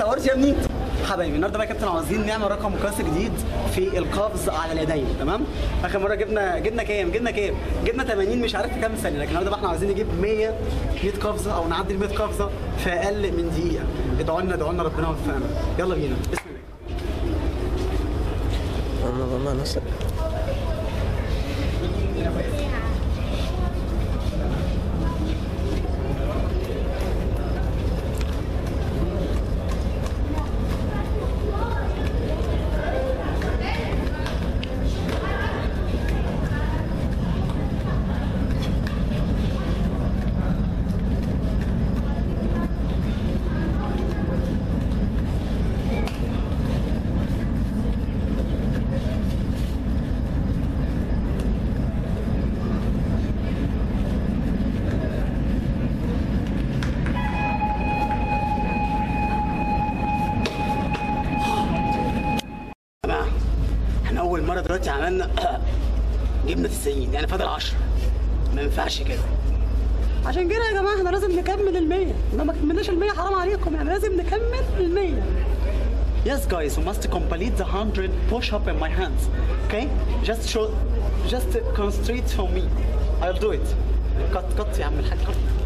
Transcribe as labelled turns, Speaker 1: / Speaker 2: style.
Speaker 1: صورت يا ابني حبايبي النهارده بقى يا كابتن عاوزين نعمل رقم قياسي جديد في القفز على اليدين تمام اخر مره جبنا جبنا كام جبنا كام جبنا 80 مش عارف في كام ثانيه لكن النهارده بقى احنا عاوزين نجيب 100 100 قفزه او نعدي ال 100 قفزه في اقل من دقيقه ادعوا لنا ادعوا لنا ربنا يوفقنا يلا بينا بسم الله
Speaker 2: انا ما نصر
Speaker 1: جماعه احنا اول مره دلوقتي عملنا جبنا 90 يعني فاضل 10 ما ينفعش كده عشان كده يا جماعه احنا لازم نكمل ال 100 لو ما كملناش ال 100 حرام عليكم يعني لازم نكمل ال 100 Yes guys, we must complete the 100 push up in my hands. Okay? Just show just concentrate for me. I'll do it. Cut cut يا عم الحاج cut.